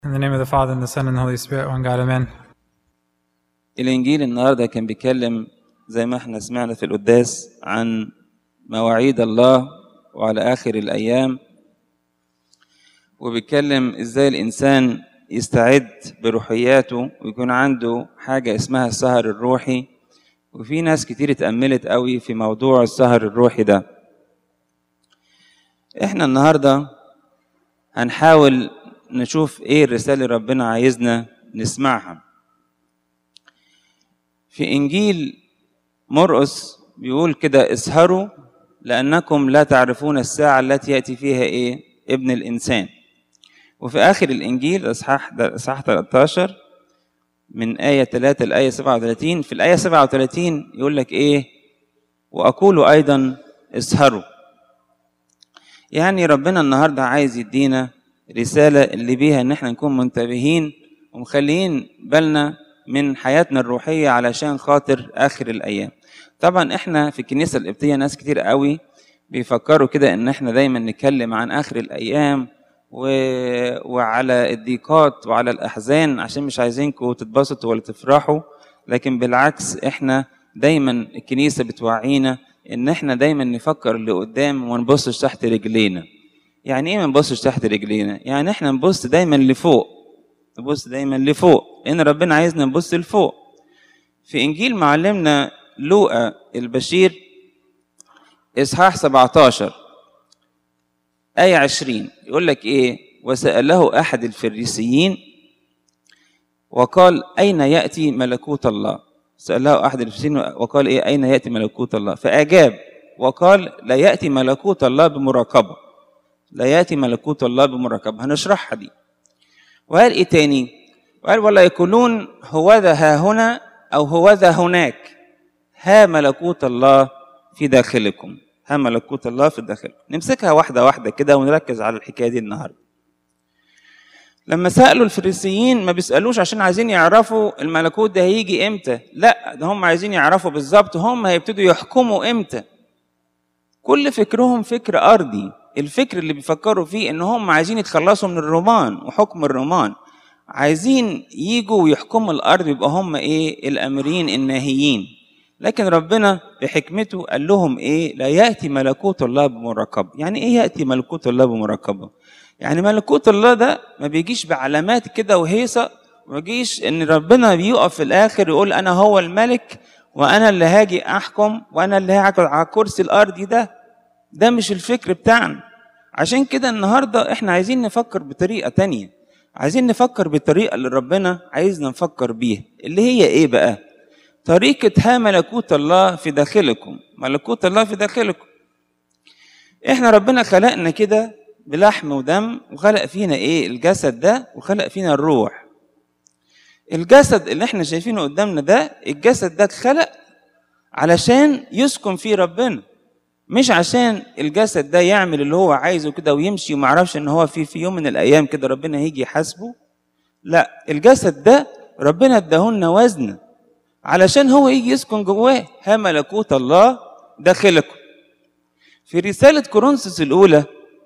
In the name of the Father, and the Son, and the Holy Spirit, one God, amen. الإنجيل النهاردة كان بيتكلم زي ما احنا سمعنا في القداس عن مواعيد الله وعلى آخر الأيام وبيتكلم إزاي الإنسان يستعد بروحياته ويكون عنده حاجة اسمها السهر الروحي وفي ناس كتير اتأملت قوي في موضوع السهر الروحي ده احنا النهاردة هنحاول نشوف ايه الرسالة اللي ربنا عايزنا نسمعها في انجيل مرقس بيقول كده اسهروا لانكم لا تعرفون الساعه التي ياتي فيها ايه ابن الانسان وفي اخر الانجيل اصحاح اصحاح 13 من آية 3 لآية 37 في الآية 37 يقول لك إيه وأقول أيضا اسهروا يعني ربنا النهاردة عايز يدينا رسالة اللي بيها إن احنا نكون منتبهين ومخليين بالنا من حياتنا الروحية علشان خاطر آخر الأيام طبعا احنا في الكنيسة القبطية ناس كتير قوي بيفكروا كده ان احنا دايما نتكلم عن آخر الأيام و... وعلى الضيقات وعلى الأحزان عشان مش عايزينكم تتبسطوا ولا تفرحوا لكن بالعكس احنا دايما الكنيسة بتوعينا ان احنا دايما نفكر لقدام وما نبصش تحت رجلينا يعني ايه ما نبصش تحت رجلينا يعني احنا نبص دايما لفوق نبص دايما لفوق لان ربنا عايزنا نبص لفوق في انجيل معلمنا لوقا البشير اصحاح 17 آية 20 يقول لك إيه وسأله أحد الفريسيين وقال أين يأتي ملكوت الله سأله أحد الفريسيين وقال إيه أين يأتي ملكوت الله فأجاب وقال لا يأتي ملكوت الله بمراقبة لا يأتي ملكوت الله بمراقبة هنشرحها دي وقال إيه تاني وقال ولا يقولون هوذا ها هنا أو هوذا هناك ها ملكوت الله في داخلكم ها ملكوت الله في داخلكم نمسكها واحدة واحدة كده ونركز على الحكاية دي النهاردة لما سألوا الفريسيين ما بيسألوش عشان عايزين يعرفوا الملكوت ده هيجي امتى لا ده هم عايزين يعرفوا بالظبط هم هيبتدوا يحكموا امتى كل فكرهم فكر أرضي الفكر اللي بيفكروا فيه ان هم عايزين يتخلصوا من الرومان وحكم الرومان عايزين يجوا ويحكموا الارض يبقى هم ايه الامرين الناهيين لكن ربنا بحكمته قال لهم ايه لا ياتي ملكوت الله بمراقبه يعني ايه ياتي ملكوت الله بمراقبه يعني ملكوت الله ده ما بيجيش بعلامات كده وهيصه ما بيجيش ان ربنا بيقف في الاخر يقول انا هو الملك وانا اللي هاجي احكم وانا اللي هقعد على كرسي الارض ده ده مش الفكر بتاعنا عشان كده النهارده احنا عايزين نفكر بطريقه تانية عايزين نفكر بالطريقه اللي ربنا عايزنا نفكر بيها اللي هي ايه بقى طريقة ها ملكوت الله في داخلكم ملكوت الله في داخلكم احنا ربنا خلقنا كده بلحم ودم وخلق فينا ايه الجسد ده وخلق فينا الروح الجسد اللي احنا شايفينه قدامنا ده الجسد ده اتخلق علشان يسكن فيه ربنا مش عشان الجسد ده يعمل اللي هو عايزه كده ويمشي وما يعرفش ان هو في في يوم من الايام كده ربنا هيجي يحاسبه لا الجسد ده ربنا اداهولنا وزنه علشان هو يجي يسكن جواه ها ملكوت الله داخلكم في رسالة كورنثوس الأولى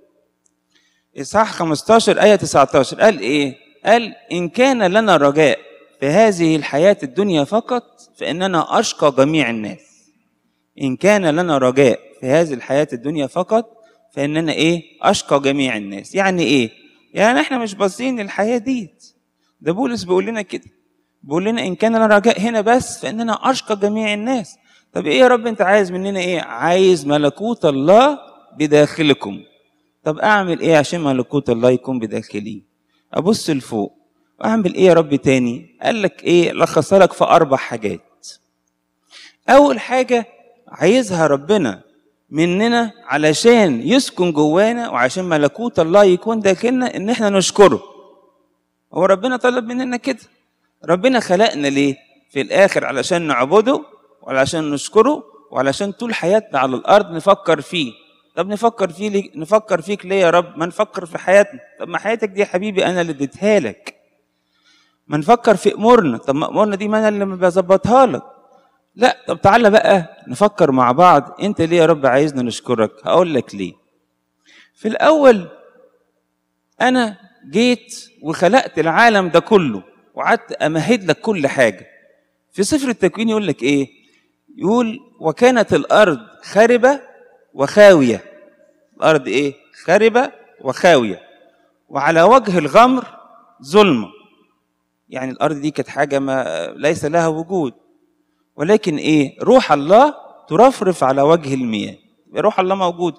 إصحاح 15 آية 19 قال إيه؟ قال إن كان لنا رجاء في هذه الحياة الدنيا فقط فإننا أشقى جميع الناس إن كان لنا رجاء في هذه الحياة الدنيا فقط فإننا إيه؟ أشقى جميع الناس يعني إيه؟ يعني إحنا مش باصين للحياة ديت ده بولس بيقول لنا كده بيقول لنا ان كان لنا رجاء هنا بس فاننا اشقى جميع الناس طب ايه يا رب انت عايز مننا ايه عايز ملكوت الله بداخلكم طب اعمل ايه عشان ملكوت الله يكون بداخلي ابص لفوق واعمل ايه يا رب تاني قال لك ايه لخصها لك في اربع حاجات اول حاجه عايزها ربنا مننا علشان يسكن جوانا وعشان ملكوت الله يكون داخلنا ان احنا نشكره هو ربنا طلب مننا كده ربنا خلقنا ليه؟ في الآخر علشان نعبده وعلشان نشكره وعلشان طول حياتنا على الأرض نفكر فيه طب نفكر فيه ليه؟ نفكر فيك ليه يا رب؟ ما نفكر في حياتنا طب ما حياتك دي يا حبيبي أنا اللي اديتها لك ما نفكر في أمورنا طب ما أمورنا دي ما أنا اللي بظبطها لك لا طب تعالى بقى نفكر مع بعض أنت ليه يا رب عايزنا نشكرك؟ هقول لك ليه في الأول أنا جيت وخلقت العالم ده كله وقعدت امهد لك كل حاجه في سفر التكوين يقول لك ايه يقول وكانت الارض خربه وخاويه الارض ايه خربه وخاويه وعلى وجه الغمر ظلمه يعني الارض دي كانت حاجه ما ليس لها وجود ولكن ايه روح الله ترفرف على وجه المياه روح الله موجود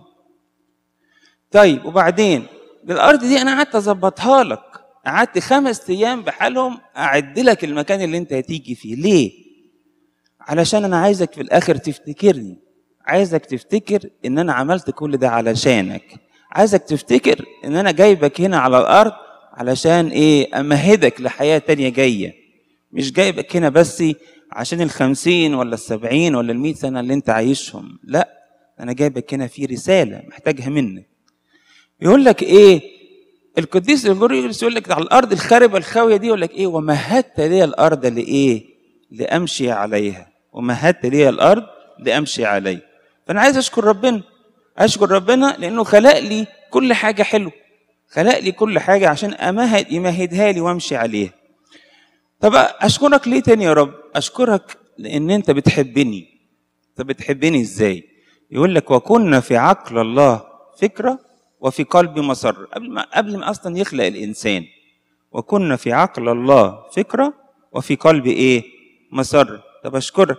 طيب وبعدين الارض دي انا قعدت اظبطها لك قعدت خمس ايام بحالهم اعد لك المكان اللي انت هتيجي فيه ليه علشان انا عايزك في الاخر تفتكرني عايزك تفتكر ان انا عملت كل ده علشانك عايزك تفتكر ان انا جايبك هنا على الارض علشان ايه امهدك لحياه تانية جايه مش جايبك هنا بس عشان الخمسين ولا السبعين ولا المئة سنة اللي انت عايشهم لا انا جايبك هنا في رسالة محتاجها منك يقول لك ايه القديس الجوريوس يقول لك على الارض الخاربة الخاوية دي يقول لك ايه ومهدت لي الارض لايه لامشي عليها ومهدت لي الارض لامشي عليها فانا عايز اشكر ربنا اشكر ربنا لانه خلق لي كل حاجة حلوة خلق لي كل حاجة عشان امهد يمهدها لي وامشي عليها طب اشكرك ليه تاني يا رب اشكرك لان انت بتحبني انت بتحبني ازاي يقول لك وكنا في عقل الله فكره وفي قلبي مسر قبل ما قبل ما اصلا يخلق الانسان وكنا في عقل الله فكره وفي قلبي ايه مسر طب اشكرك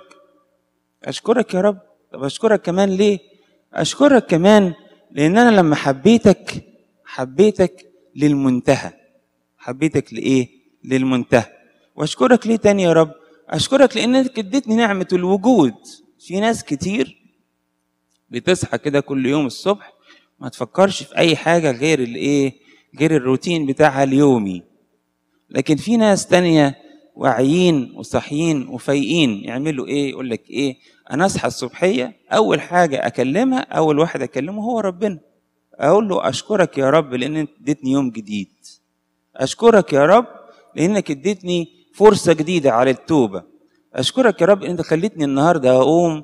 اشكرك يا رب طب اشكرك كمان ليه اشكرك كمان لان انا لما حبيتك حبيتك للمنتهى حبيتك لايه للمنتهى واشكرك ليه تاني يا رب اشكرك لانك اديتني نعمه الوجود في ناس كتير بتصحى كده كل يوم الصبح ما تفكرش في اي حاجه غير الايه غير الروتين بتاعها اليومي لكن في ناس تانية واعيين وصاحيين وفايقين يعملوا ايه يقول لك ايه انا اصحى الصبحيه اول حاجه اكلمها اول واحد اكلمه هو ربنا اقول له اشكرك يا رب لان انت اديتني يوم جديد اشكرك يا رب لانك اديتني فرصه جديده على التوبه اشكرك يا رب انت خليتني النهارده اقوم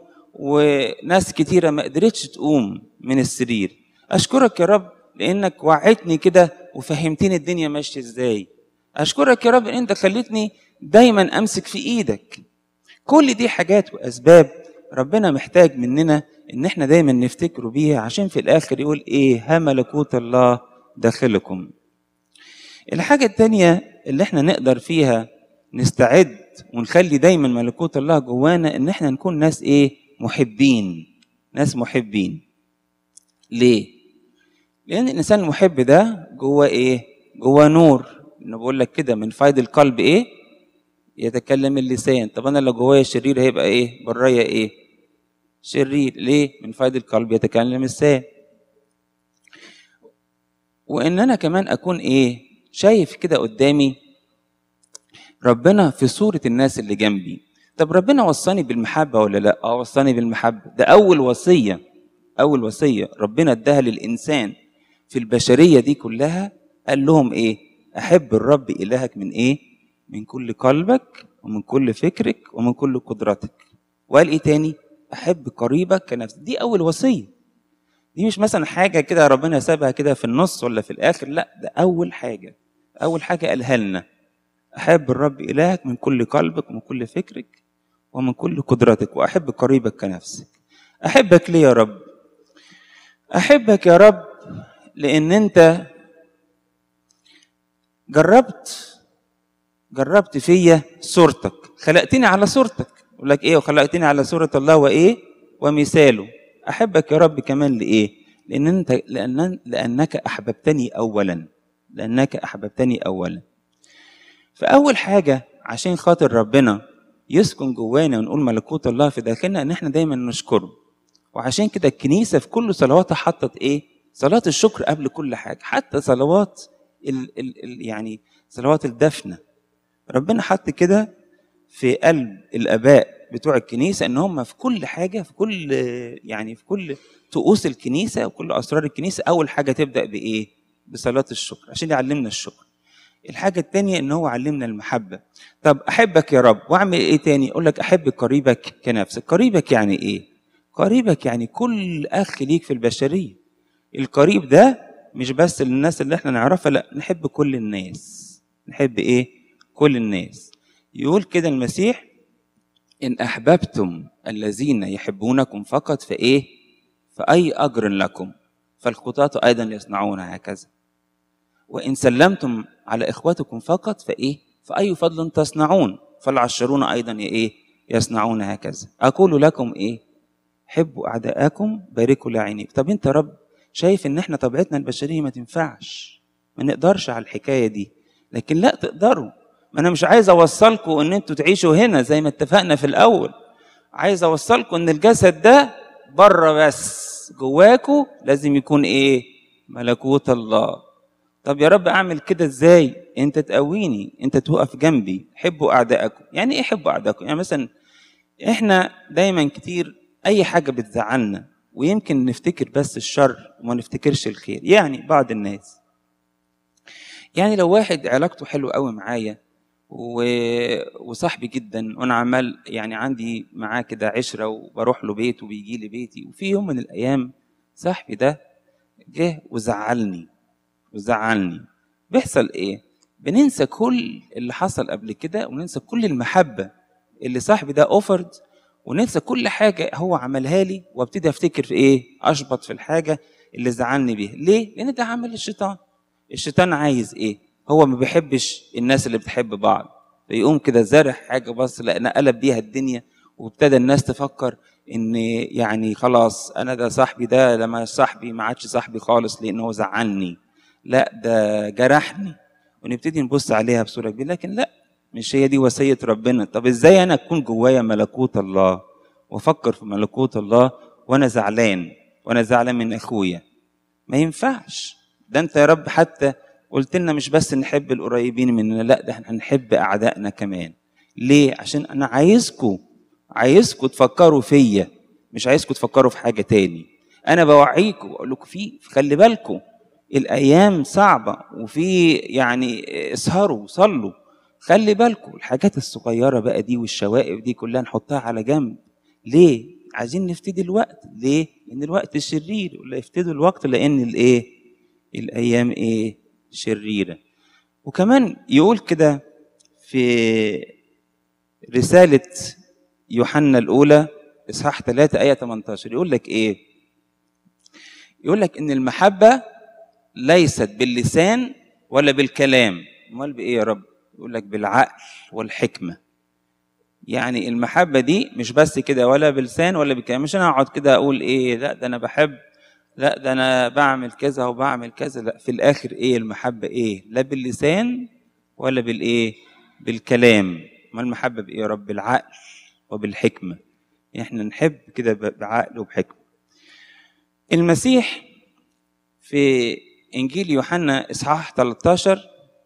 وناس كتيره ما قدرتش تقوم من السرير اشكرك يا رب لانك وعدتني كده وفهمتني الدنيا ماشيه ازاي اشكرك يا رب ان انت خليتني دايما امسك في ايدك كل دي حاجات واسباب ربنا محتاج مننا ان احنا دايما نفتكروا بيها عشان في الاخر يقول ايه ها ملكوت الله داخلكم الحاجة التانية اللي احنا نقدر فيها نستعد ونخلي دايما ملكوت الله جوانا ان احنا نكون ناس ايه محبين ناس محبين ليه لان الانسان المحب ده جواه ايه جواه نور انا بقول لك كده من فايد القلب ايه يتكلم اللسان طب انا لو جوايا شرير هيبقى ايه برايا ايه شرير ليه من فايد القلب يتكلم اللسان وان انا كمان اكون ايه شايف كده قدامي ربنا في صورة الناس اللي جنبي طب ربنا وصاني بالمحبة ولا لا اه وصاني بالمحبة ده أول وصية أول وصية ربنا اداها للإنسان في البشرية دي كلها قال لهم إيه أحب الرب إلهك من إيه من كل قلبك ومن كل فكرك ومن كل قدرتك وقال إيه تاني أحب قريبك كنفسك دي أول وصية دي مش مثلا حاجة كده ربنا سابها كده في النص ولا في الآخر لا ده أول حاجة أول حاجة قالها لنا أحب الرب إلهك من كل قلبك ومن كل فكرك ومن كل قدرتك وأحب قريبك كنفسك أحبك ليه يا رب أحبك يا رب لأن أنت جربت جربت فيا صورتك خلقتني على صورتك يقول لك ايه وخلقتني على صورة الله وايه ومثاله احبك يا رب كمان لايه لان انت لان لانك احببتني اولا لانك احببتني اولا فاول حاجه عشان خاطر ربنا يسكن جوانا ونقول ملكوت الله في داخلنا ان احنا دايما نشكره وعشان كده الكنيسه في كل صلواتها حطت ايه صلاه الشكر قبل كل حاجه حتى صلوات ال ال ال يعني صلوات الدفنه ربنا حط كده في قلب الاباء بتوع الكنيسه ان هم في كل حاجه في كل يعني في كل طقوس الكنيسه وكل اسرار الكنيسه اول حاجه تبدا بايه؟ بصلاه الشكر عشان يعلمنا الشكر. الحاجه الثانيه ان هو علمنا المحبه. طب احبك يا رب واعمل ايه تاني؟ اقول لك احب قريبك كنفسك. قريبك يعني ايه؟ قريبك يعني كل اخ ليك في البشريه. القريب ده مش بس للناس اللي احنا نعرفها لا نحب كل الناس نحب ايه كل الناس يقول كده المسيح ان احببتم الذين يحبونكم فقط فايه فاي اجر لكم فالخطاة ايضا يصنعون هكذا وان سلمتم على اخوتكم فقط فايه فاي فضل تصنعون فالعشرون ايضا ايه يصنعون هكذا اقول لكم ايه حبوا اعداءكم باركوا لعينيك طب انت يا رب شايف ان احنا طبيعتنا البشريه ما تنفعش ما نقدرش على الحكايه دي لكن لا تقدروا ما انا مش عايز اوصلكم ان انتوا تعيشوا هنا زي ما اتفقنا في الاول عايز اوصلكم ان الجسد ده بره بس جواكوا لازم يكون ايه ملكوت الله طب يا رب اعمل كده ازاي انت تقويني انت توقف جنبي حبوا اعدائكم يعني ايه حبوا اعدائكم يعني مثلا احنا دايما كتير اي حاجه بتزعلنا ويمكن نفتكر بس الشر وما نفتكرش الخير يعني بعض الناس يعني لو واحد علاقته حلوه قوي معايا و... وصاحبي جدا وانا عمال يعني عندي معاه كده عشره وبروح له بيته وبيجي لي بيتي وفي يوم من الايام صاحبي ده جه وزعلني وزعلني بيحصل ايه بننسى كل اللي حصل قبل كده وننسى كل المحبه اللي صاحبي ده اوفرد وننسى كل حاجه هو عملها لي وابتدي افتكر في ايه اشبط في الحاجه اللي زعلني بيها ليه لان ده عمل الشيطان الشيطان عايز ايه هو ما بيحبش الناس اللي بتحب بعض فيقوم كده زارع حاجه بس لان قلب بيها الدنيا وابتدى الناس تفكر ان يعني خلاص انا ده صاحبي ده لما صاحبي ما عادش صاحبي خالص لان هو زعلني لا ده جرحني ونبتدي نبص عليها بصوره كبيره لكن لا مش هي دي وصيه ربنا طب ازاي انا اكون جوايا ملكوت الله وافكر في ملكوت الله وانا زعلان وانا زعلان من اخويا ما ينفعش ده انت يا رب حتى قلت لنا مش بس نحب القريبين مننا لا ده احنا هنحب اعدائنا كمان ليه عشان انا عايزكم عايزكم تفكروا فيا مش عايزكم تفكروا في حاجه تاني انا بوعيكم واقول لكم في خلي بالكم الايام صعبه وفي يعني اسهروا صلوا خلي بالكم الحاجات الصغيره بقى دي والشوائب دي كلها نحطها على جنب ليه عايزين نفتدي الوقت ليه لان الوقت شرير ولا يفتدوا الوقت لان الايه الايام ايه شريره وكمان يقول كده في رساله يوحنا الاولى اصحاح 3 ايه 18 يقول لك ايه يقول لك ان المحبه ليست باللسان ولا بالكلام امال بايه يا رب يقول لك بالعقل والحكمه يعني المحبه دي مش بس كده ولا بلسان ولا بالكلام مش انا اقعد كده اقول ايه لا ده انا بحب لا ده انا بعمل كذا وبعمل كذا لا في الاخر ايه المحبه ايه لا باللسان ولا بالايه بالكلام ما المحبه بايه يا رب بالعقل وبالحكمه احنا نحب كده بعقل وبحكمه المسيح في انجيل يوحنا اصحاح 13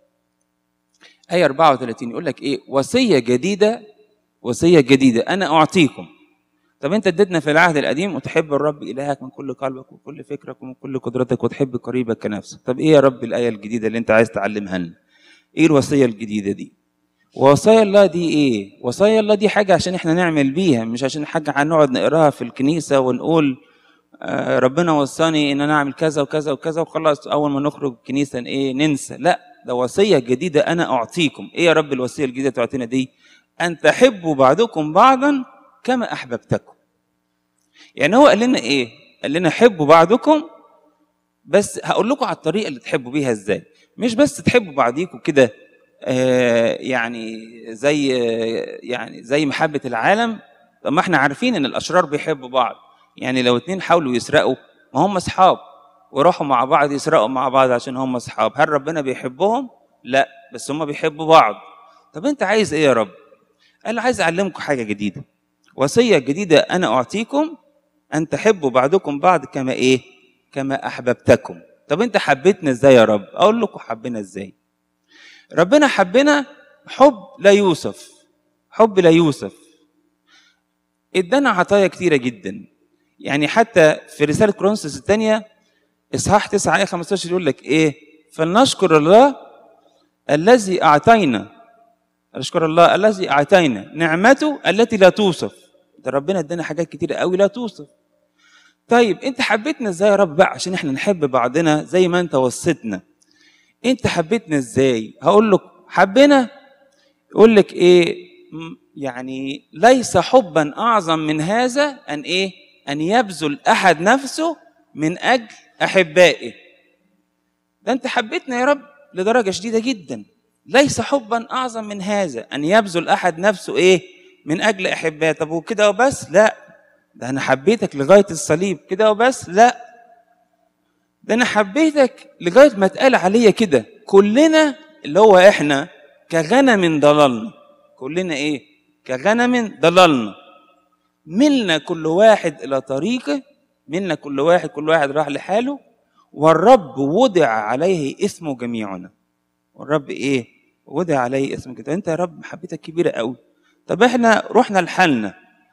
ايه 34 يقول لك ايه وصيه جديده وصيه جديده انا اعطيكم طب انت اديتنا في العهد القديم وتحب الرب الهك من كل قلبك وكل فكرك ومن كل قدرتك وتحب قريبك كنفسك طب ايه يا رب الايه الجديده اللي انت عايز تعلمها لنا ايه الوصيه الجديده دي وصايا الله دي ايه وصايا الله دي حاجه عشان احنا نعمل بيها مش عشان حاجه هنقعد نقراها في الكنيسه ونقول آه ربنا وصاني ان انا اعمل كذا وكذا وكذا وخلاص اول ما نخرج الكنيسه ايه ننسى لا ده وصيه جديده انا اعطيكم ايه يا رب الوصيه الجديده تعطينا دي ان تحبوا بعضكم بعضا كما احببتكم يعني هو قال لنا ايه قال لنا حبوا بعضكم بس هقول لكم على الطريقه اللي تحبوا بيها ازاي مش بس تحبوا بعضيكم كده آه يعني زي آه يعني زي محبه العالم طب ما احنا عارفين ان الاشرار بيحبوا بعض يعني لو اتنين حاولوا يسرقوا ما هم اصحاب وراحوا مع بعض يسرقوا مع بعض عشان هم اصحاب هل ربنا بيحبهم لا بس هم بيحبوا بعض طب انت عايز ايه يا رب قال عايز اعلمكم حاجه جديده وصيه جديده انا اعطيكم ان تحبوا بعضكم بعض كما ايه كما احببتكم طب انت حبيتنا ازاي يا رب اقول لكم حبينا ازاي ربنا حبنا حب لا يوصف حب لا يوصف ادانا عطايا كتيره جدا يعني حتى في رساله كورنثوس الثانيه اصحاح 9 ايه 15 يقول لك ايه فلنشكر الله الذي اعطينا نشكر الله الذي اعطينا نعمته التي لا توصف ده ربنا ادانا حاجات كتير قوي لا توصف طيب انت حبيتنا ازاي يا رب بقى عشان احنا نحب بعضنا زي ما انت وصيتنا انت حبيتنا ازاي هقول لك حبنا يقول لك ايه م- يعني ليس حبا اعظم من هذا ان ايه ان يبذل احد نفسه من اجل احبائه ده انت حبيتنا يا رب لدرجه شديده جدا ليس حبا اعظم من هذا ان يبذل احد نفسه ايه من اجل احبائه طب وكده وبس لا ده انا حبيتك لغايه الصليب كده وبس لا ده انا حبيتك لغايه ما اتقال عليا كده كلنا اللي هو احنا كغنم ضللنا كلنا ايه كغنم ضللنا ملنا كل واحد الى طريقه ملنا كل واحد كل واحد راح لحاله والرب وضع عليه اسمه جميعنا والرب ايه وضع عليه اسمه كده انت يا رب محبتك كبيره قوي طب احنا رحنا لحالنا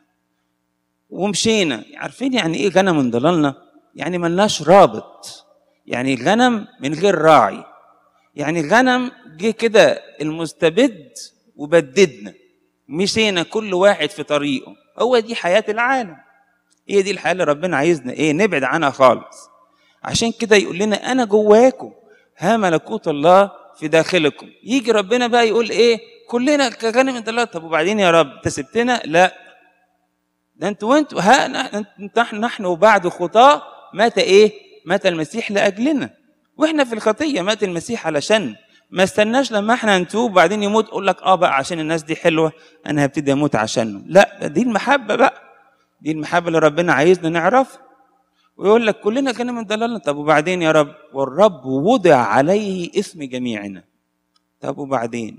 ومشينا عارفين يعني ايه غنم ضللنا يعني ملناش رابط يعني غنم من غير راعي يعني غنم جه كده المستبد وبددنا مشينا كل واحد في طريقه هو دي حياة العالم هي دي الحياة اللي ربنا عايزنا ايه نبعد عنها خالص عشان كده يقول لنا انا جواكم ها ملكوت الله في داخلكم يجي ربنا بقى يقول ايه كلنا كغنم ضلال طب وبعدين يا رب انت سبتنا لا ده انتوا وانتوا ها نحن نحن, نحن وبعد خطاه مات ايه مات المسيح لاجلنا واحنا في الخطيه مات المسيح علشان ما استناش لما احنا نتوب وبعدين يموت اقول لك اه بقى عشان الناس دي حلوه انا هبتدي اموت عشانه لا دي المحبه بقى دي المحبه اللي ربنا عايزنا نعرفها ويقول لك كلنا كنا من ضلالنا طب وبعدين يا رب والرب وضع عليه اسم جميعنا طب وبعدين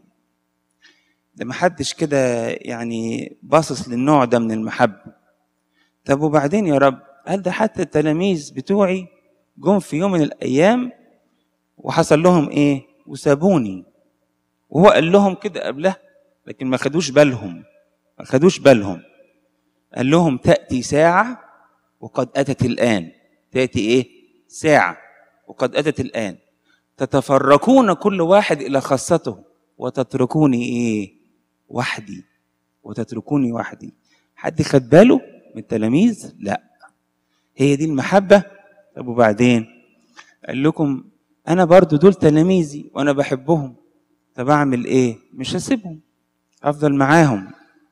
ده محدش كده يعني باصص للنوع ده من المحبه طب وبعدين يا رب قال ده حتى التلاميذ بتوعي جم في يوم من الايام وحصل لهم ايه وسابوني وهو قال لهم كده قبلها لكن ما خدوش بالهم ما خدوش بالهم قال لهم تأتي ساعة وقد أتت الآن تأتي إيه ساعة وقد أتت الآن تتفرقون كل واحد إلى خاصته وتتركوني إيه وحدي وتتركوني وحدي حد خد باله من التلاميذ لا هي دي المحبة طب وبعدين قال لكم انا برضو دول تلاميذي وانا بحبهم طب اعمل ايه مش هسيبهم افضل معاهم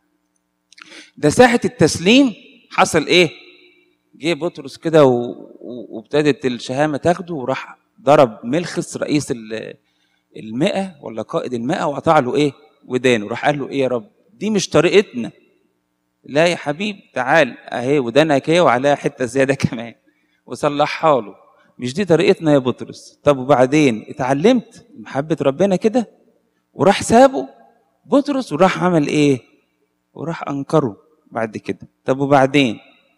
ده ساحة التسليم حصل ايه جه بطرس كده و- و- وابتدت الشهامة تاخده وراح ضرب ملخص رئيس ال- المئة ولا قائد المئة وقطع له ايه ودانه راح قال له ايه يا رب دي مش طريقتنا لا يا حبيب تعال اهي ودانك اهي وعليها حتة زيادة كمان وصلحها له مش دي طريقتنا يا بطرس طب وبعدين اتعلمت محبة ربنا كده وراح سابه بطرس وراح عمل ايه وراح انكره بعد كده طب وبعدين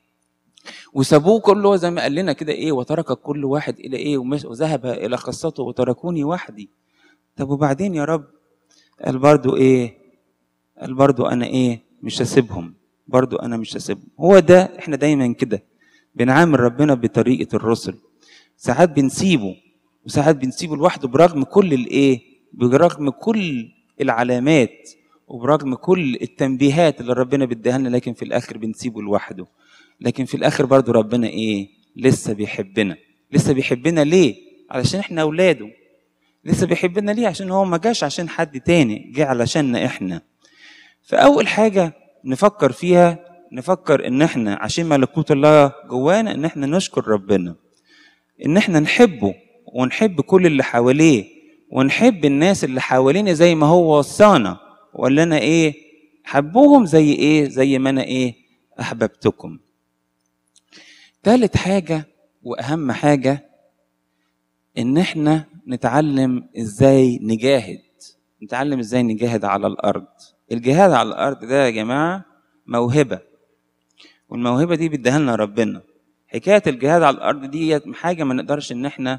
وسابوه كله زي ما قال لنا كده ايه وترك كل واحد الى ايه ومش- وذهب الى خاصته وتركوني وحدي طب وبعدين يا رب قال برضو ايه قال برضو انا ايه مش هسيبهم برضو انا مش هسيبهم هو ده احنا دايما كده بنعامل ربنا بطريقة الرسل ساعات بنسيبه وساعات بنسيبه لوحده برغم كل الايه برغم كل العلامات وبرغم كل التنبيهات اللي ربنا بيديها لنا لكن في الاخر بنسيبه لوحده لكن في الاخر برضو ربنا ايه لسه بيحبنا لسه بيحبنا ليه علشان احنا اولاده لسه بيحبنا ليه عشان هو ما جاش عشان حد تاني جه علشاننا احنا فاول حاجه نفكر فيها نفكر ان احنا عشان ملكوت الله جوانا ان احنا نشكر ربنا ان احنا نحبه ونحب كل اللي حواليه ونحب الناس اللي حوالينا زي ما هو وصانا ولا انا ايه حبوهم زي ايه زي ما انا ايه احببتكم تالت حاجة واهم حاجة ان احنا نتعلم ازاي نجاهد نتعلم ازاي نجاهد على الارض الجهاد على الارض ده يا جماعة موهبة والموهبة دي بيديها لنا ربنا حكاية الجهاد على الارض دي حاجة ما نقدرش ان احنا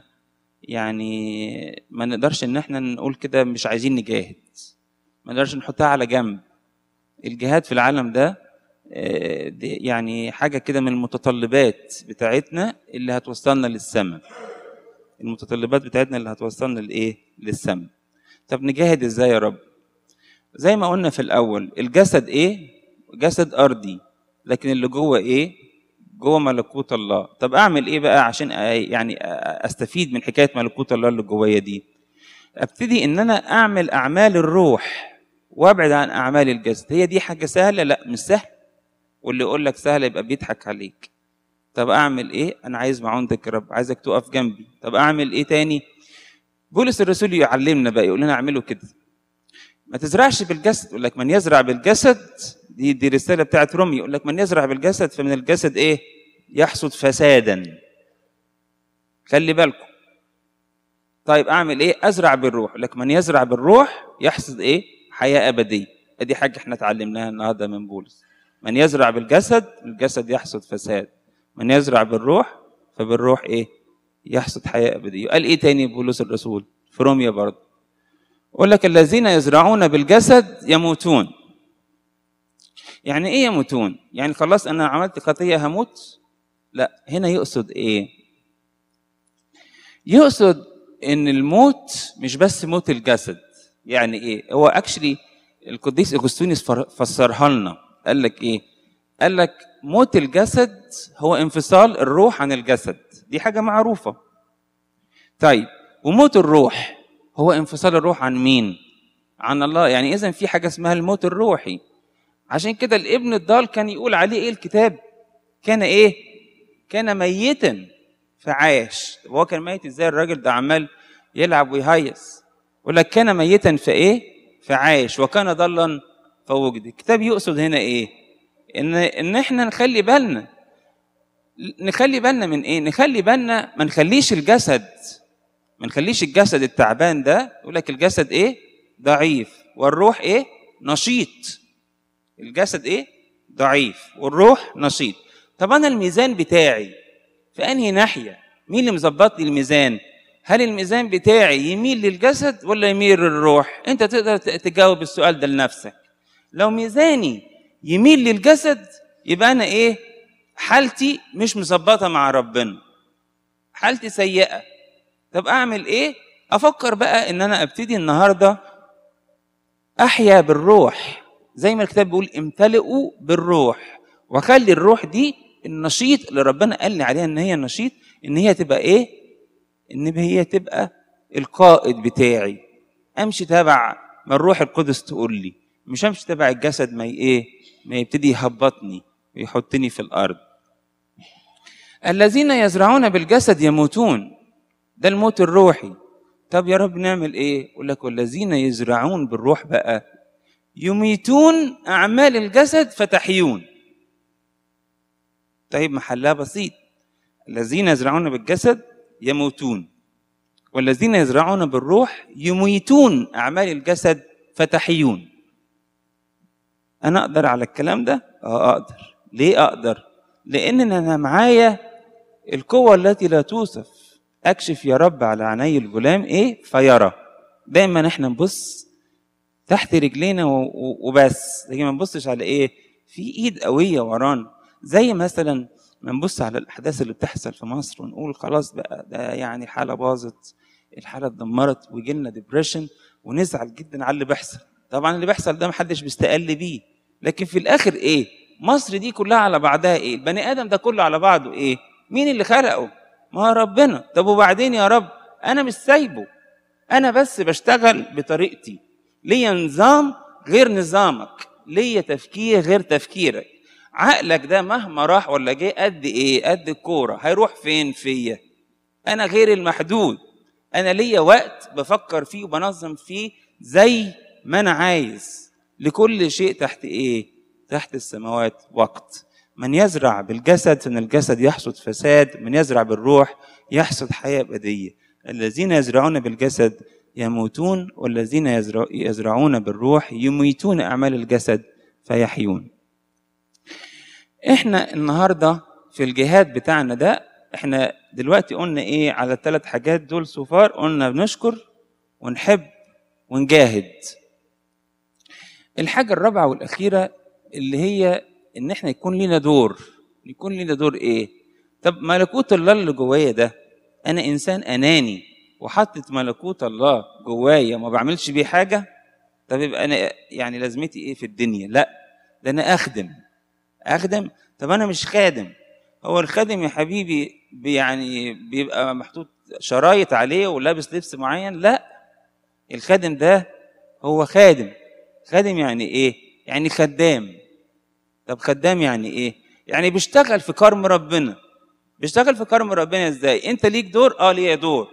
يعني ما نقدرش ان احنا نقول كده مش عايزين نجاهد ما نقدرش نحطها على جنب الجهاد في العالم ده آه، دي يعني حاجة كده من المتطلبات بتاعتنا اللي هتوصلنا للسماء المتطلبات بتاعتنا اللي هتوصلنا لإيه للسماء طب نجاهد ازاي يا رب زي ما قلنا في الأول الجسد إيه جسد أرضي لكن اللي جوه إيه جوه ملكوت الله طب اعمل ايه بقى عشان أ- يعني أ- استفيد من حكايه ملكوت الله اللي جوايا دي ابتدي ان انا اعمل اعمال الروح وابعد عن اعمال الجسد هي دي حاجه سهله لا مش سهله واللي يقول لك سهله يبقى بيضحك عليك طب اعمل ايه انا عايز معونتك يا رب عايزك تقف جنبي طب اعمل ايه تاني بولس الرسول يعلمنا بقى يقول لنا اعملوا كده ما تزرعش بالجسد يقول لك من يزرع بالجسد دي دي رساله بتاعت رومي يقول لك من يزرع بالجسد فمن الجسد ايه يحصد فسادا خلي بالكم طيب اعمل ايه ازرع بالروح يقول لك من يزرع بالروح يحصد ايه حياه ابديه ادي حاجه احنا اتعلمناها النهارده من بولس من يزرع بالجسد الجسد يحصد فساد من يزرع بالروح فبالروح ايه يحصد حياه ابديه قال ايه تاني بولس الرسول في روميا برضه يقول لك الذين يزرعون بالجسد يموتون يعني ايه يموتون يعني خلاص انا عملت خطيه هموت لا هنا يقصد ايه يقصد ان الموت مش بس موت الجسد يعني ايه هو اكشلي القديس اغسطينوس فر- فسرها لنا قال لك ايه قال لك موت الجسد هو انفصال الروح عن الجسد دي حاجه معروفه طيب وموت الروح هو انفصال الروح عن مين عن الله يعني اذا في حاجه اسمها الموت الروحي عشان كده الابن الضال كان يقول عليه ايه الكتاب كان ايه كان ميتا فعاش طب هو كان ميت ازاي الراجل ده عمال يلعب ويهيص يقول لك كان ميتا فايه فعاش وكان ضلا فوجد الكتاب يقصد هنا ايه ان ان احنا نخلي بالنا نخلي بالنا من ايه نخلي بالنا ما نخليش الجسد ما نخليش الجسد التعبان ده يقول لك الجسد ايه ضعيف والروح ايه نشيط الجسد ايه ضعيف والروح نشيط طب انا الميزان بتاعي في انهي ناحيه مين اللي مظبط لي الميزان هل الميزان بتاعي يميل للجسد ولا يميل للروح انت تقدر ت- تجاوب السؤال ده لنفسك لو ميزاني يميل للجسد يبقى انا ايه حالتي مش مظبطه مع ربنا حالتي سيئه طب اعمل ايه افكر بقى ان انا ابتدي النهارده احيا بالروح زي ما الكتاب بيقول امتلئوا بالروح واخلي الروح دي النشيط اللي ربنا قال لي عليها ان هي نشيط ان هي تبقى ايه ان هي تبقى القائد بتاعي امشي تبع ما الروح القدس تقول لي مش امشي تبع الجسد ما ي- ايه ما يبتدي يهبطني ويحطني في الارض الذين يزرعون بالجسد يموتون ده الموت الروحي طب يا رب نعمل ايه يقول لك والذين يزرعون بالروح بقى يميتون اعمال الجسد فتحيون طيب محلها بسيط الذين يزرعون بالجسد يموتون والذين يزرعون بالروح يميتون اعمال الجسد فتحيون انا اقدر على الكلام ده اه اقدر ليه اقدر لان انا معايا القوه التي لا توصف اكشف يا رب على عيني الغلام ايه فيرى دايما احنا نبص تحت رجلينا و- و- وبس لكن ما نبصش على ايه في ايد قويه ورانا زي مثلا ما نبص على الاحداث اللي بتحصل في مصر ونقول خلاص بقى ده يعني الحاله باظت الحاله اتدمرت ويجي لنا ديبريشن ونزعل جدا على اللي بيحصل طبعا اللي بيحصل ده محدش بيستقل بيه لكن في الاخر ايه مصر دي كلها على بعضها ايه البني ادم ده كله على بعضه ايه مين اللي خلقه ما هو ربنا طب وبعدين يا رب انا مش سايبه انا بس بشتغل بطريقتي ليا نظام غير نظامك ليا تفكير غير تفكيرك عقلك ده مهما راح ولا جه قد ايه قد الكوره هيروح فين فيا انا غير المحدود انا ليا وقت بفكر فيه وبنظم فيه زي ما انا عايز لكل شيء تحت ايه تحت السماوات وقت من يزرع بالجسد فمن الجسد يحصد فساد من يزرع بالروح يحصد حياه ابديه الذين يزرعون بالجسد يموتون والذين يزرع- يزرعون بالروح يميتون اعمال الجسد فيحيون احنا النهارده في الجهاد بتاعنا ده احنا دلوقتي قلنا ايه على الثلاث حاجات دول سفار قلنا بنشكر ونحب ونجاهد الحاجة الرابعة والأخيرة اللي هي إن إحنا يكون لنا دور يكون لنا دور إيه؟ طب ملكوت الله اللي جوايا ده أنا إنسان أناني وحطت ملكوت الله جوايا وما بعملش بيه حاجة طب يبقى أنا يعني لازمتي إيه في الدنيا؟ لا ده أنا أخدم أخدم طب أنا مش خادم هو الخادم يا حبيبي بي- يعني بيبقى محطوط شرايط عليه ولابس لبس معين لا الخادم ده هو خادم خادم يعني ايه يعني خدام طب خدام يعني ايه يعني بيشتغل في كرم ربنا بيشتغل في كرم ربنا ازاي انت ليك دور اه ليا دور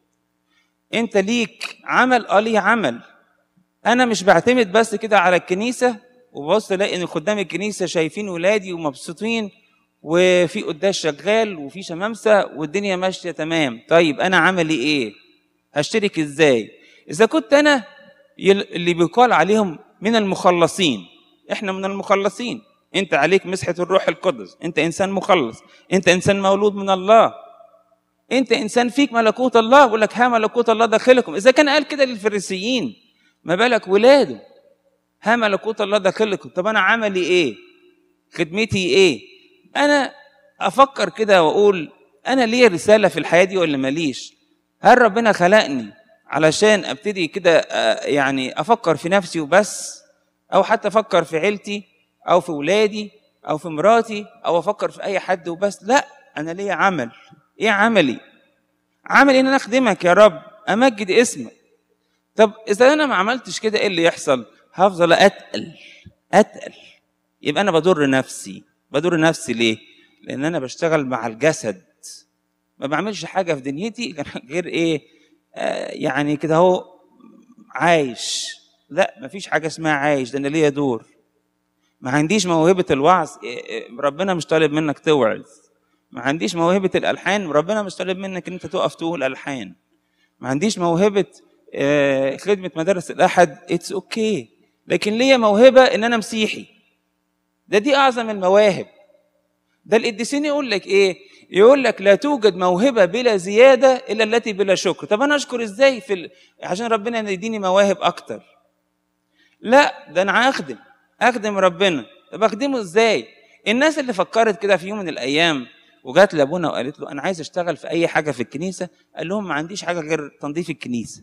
انت ليك عمل اه ليا عمل انا مش بعتمد بس كده على الكنيسه وببص الاقي ان خدام الكنيسه شايفين ولادي ومبسوطين وفي قداس شغال وفي شمامسه والدنيا ماشيه تمام طيب انا عملي ايه هشترك ازاي اذا كنت انا يل- اللي بيقال عليهم من المخلصين احنا من المخلصين انت عليك مسحه الروح القدس انت انسان مخلص انت انسان مولود من الله انت انسان فيك ملكوت الله بيقول لك ها ملكوت الله داخلكم اذا كان قال كده للفريسيين ما بالك ولاده ها ملكوت الله داخلكم طب انا عملي ايه خدمتي ايه انا افكر كده واقول انا ليا رساله في الحياه دي ولا ماليش هل ربنا خلقني علشان ابتدي كده آه، يعني افكر في نفسي وبس او حتى افكر في عيلتي او في ولادي او في مراتي او افكر في اي حد وبس لا انا ليا عمل ايه عملي عملي ان انا اخدمك يا رب امجد اسمك طب اذا انا ما عملتش كده ايه اللي يحصل هفضل اتقل اتقل يبقى انا بضر نفسي بضر نفسي ليه لان انا بشتغل مع الجسد ما بعملش حاجه في دنيتي غير ايه آه يعني كده اهو عايش لا مفيش حاجه اسمها عايش ده انا ليا دور ما عنديش موهبه الوعظ إيه، إيه، ربنا مش طالب منك توعظ ما عنديش موهبه الالحان ربنا مش طالب منك ان انت تقف تقول الحان ما عنديش موهبه آه، خدمه مدارس الاحد اتس اوكي okay. لكن ليا موهبه ان انا مسيحي ده دي اعظم المواهب ده القديسين يقول لك ايه يقول لك لا توجد موهبه بلا زياده الا التي بلا شكر طب انا اشكر ازاي في ال... عشان ربنا يديني مواهب اكتر لا ده انا اخدم اخدم ربنا طب اخدمه ازاي الناس اللي فكرت كده في يوم من الايام وجات لابونا وقالت له انا عايز اشتغل في اي حاجه في الكنيسه قال لهم ما عنديش حاجه غير تنظيف الكنيسه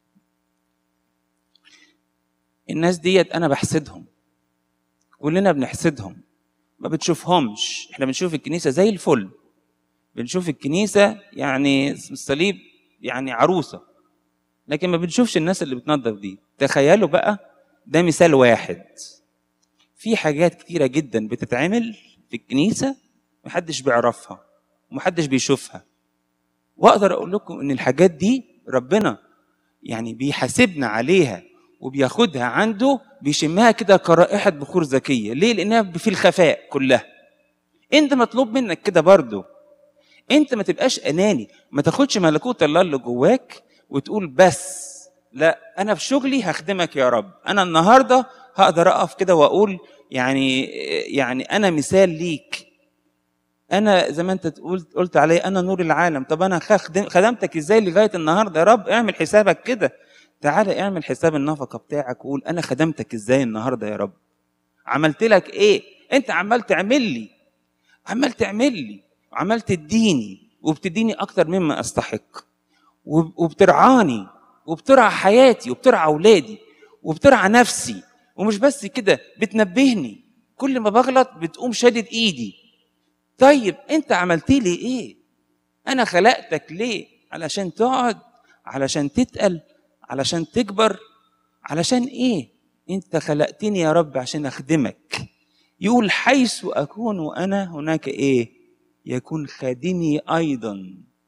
الناس ديت انا بحسدهم كلنا بنحسدهم ما بتشوفهمش احنا بنشوف الكنيسه زي الفل بنشوف الكنيسه يعني الصليب يعني عروسه لكن ما بنشوفش الناس اللي بتنظف دي تخيلوا بقى ده مثال واحد في حاجات كتيره جدا بتتعمل في الكنيسه محدش بيعرفها ومحدش بيشوفها واقدر اقول لكم ان الحاجات دي ربنا يعني بيحاسبنا عليها وبياخدها عنده بيشمها كده كرائحة بخور زكية ليه؟ لأنها في الخفاء كلها أنت مطلوب منك كده برضو أنت ما تبقاش أناني ما تاخدش ملكوت الله اللي جواك وتقول بس لا أنا في شغلي هخدمك يا رب أنا النهاردة هقدر أقف كده وأقول يعني يعني أنا مثال ليك أنا زي ما أنت قلت قلت علي أنا نور العالم طب أنا خدم خدمتك إزاي لغاية النهاردة يا رب اعمل حسابك كده تعالى اعمل حساب النفقة بتاعك وقول أنا خدمتك إزاي النهاردة يا رب عملت لك إيه أنت عمال تعمل لي عمال تعمل لي وعمال تديني وبتديني أكتر مما أستحق وبترعاني وبترعى حياتي وبترعى أولادي وبترعى نفسي ومش بس كده بتنبهني كل ما بغلط بتقوم شادد إيدي طيب أنت عملت لي إيه أنا خلقتك ليه علشان تقعد علشان تتقل علشان تكبر علشان ايه انت خلقتني يا رب عشان اخدمك يقول حيث اكون وانا هناك ايه يكون خادمي ايضا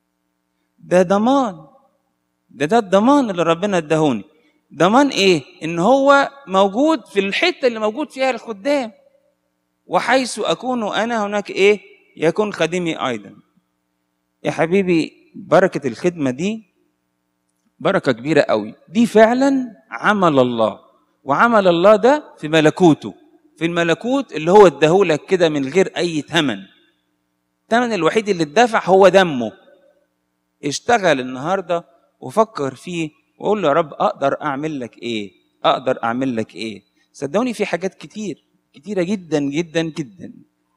ده ضمان ده ده الضمان اللي ربنا اداهوني ضمان ايه ان هو موجود في الحته اللي موجود فيها الخدام وحيث اكون انا هناك ايه يكون خادمي ايضا يا حبيبي بركه الخدمه دي بركة كبيرة قوي دي فعلا عمل الله وعمل الله ده في ملكوته في الملكوت اللي هو اداهولك كده من غير أي ثمن الثمن الوحيد اللي اتدفع هو دمه اشتغل النهاردة وفكر فيه وقول له يا رب أقدر أعمل لك إيه أقدر أعمل لك إيه صدقوني في حاجات كتير كتيرة جدا جدا جدا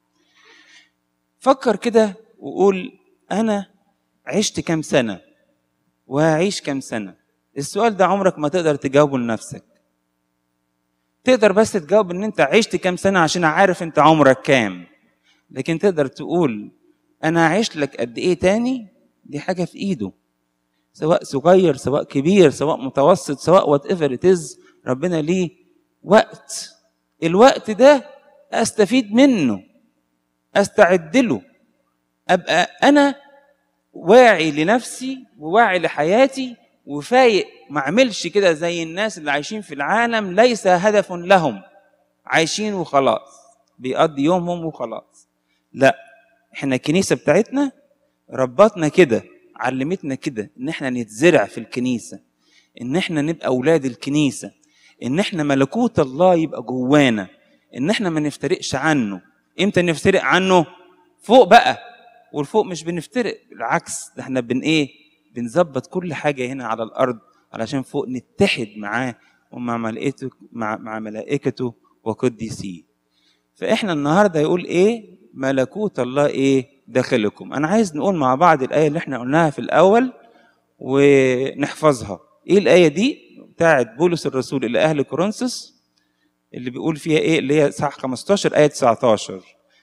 فكر كده وقول أنا عشت كام سنة وهعيش كام سنة السؤال ده عمرك ما تقدر تجاوبه لنفسك تقدر بس تجاوب ان انت عشت كام سنة عشان عارف انت عمرك كام لكن تقدر تقول انا عايش لك قد ايه تاني دي حاجه في ايده سواء صغير سواء كبير سواء متوسط سواء وات ايفر اتز ربنا ليه وقت الوقت ده استفيد منه استعد له ابقى انا واعي لنفسي وواعي لحياتي وفايق ما اعملش كده زي الناس اللي عايشين في العالم ليس هدف لهم عايشين وخلاص بيقضي يومهم وخلاص لا احنا الكنيسه بتاعتنا ربطنا كده علمتنا كده ان احنا نتزرع في الكنيسه ان احنا نبقى اولاد الكنيسه ان احنا ملكوت الله يبقى جوانا ان احنا ما نفترقش عنه امتى نفترق عنه فوق بقى والفوق مش بنفترق بالعكس ده احنا بن ايه بنظبط كل حاجه هنا على الارض علشان فوق نتحد معاه ومع ملائكته مع, مع ملائكته وقديسيه فاحنا النهارده يقول ايه ملكوت الله ايه داخلكم انا عايز نقول مع بعض الايه اللي احنا قلناها في الاول ونحفظها ايه الايه دي بتاعت بولس الرسول الى اهل كورنثوس اللي بيقول فيها ايه اللي هي صح 15 ايه 19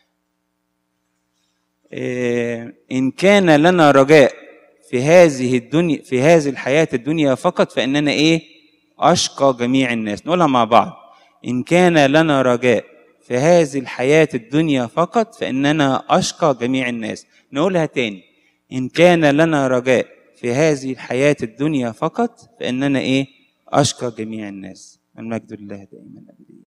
إيه ان كان لنا رجاء في هذه الدنيا في هذه الحياه الدنيا فقط فاننا ايه اشقى جميع الناس نقولها مع بعض ان كان لنا رجاء في هذه الحياة الدنيا فقط فإننا أشقى جميع الناس نقولها تاني إن كان لنا رجاء في هذه الحياة الدنيا فقط فإننا إيه أشقى جميع الناس المجد لله دائما أبدا